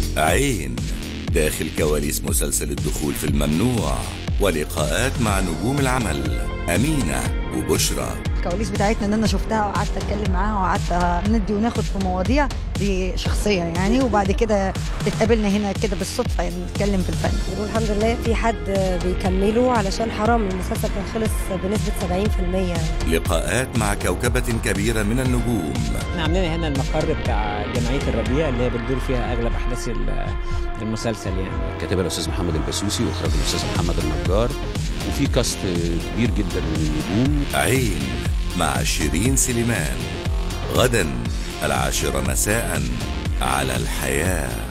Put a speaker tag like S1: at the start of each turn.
S1: عين داخل كواليس مسلسل الدخول في الممنوع ولقاءات مع نجوم العمل أمينة وبشرى
S2: الكواليس بتاعتنا ان انا شفتها وقعدت اتكلم معاها وقعدت ندي وناخد في مواضيع دي شخصيه يعني وبعد كده اتقابلنا هنا كده بالصدفه يعني نتكلم في الفن
S3: بنقول الحمد لله في حد بيكمله علشان حرام المسلسل كان خلص بنسبة 70% يعني.
S1: لقاءات مع كوكبة كبيرة من النجوم
S4: احنا عاملين هنا المقر بتاع جمعيه الربيع اللي هي بتدور فيها اغلب احداث ال- المسلسل يعني
S5: كاتبها الاستاذ محمد البسوسي واخراج الاستاذ محمد النجار وفي كاست كبير جدا من النجوم
S1: عين مع شيرين سليمان غدا العاشرة مساء على الحياه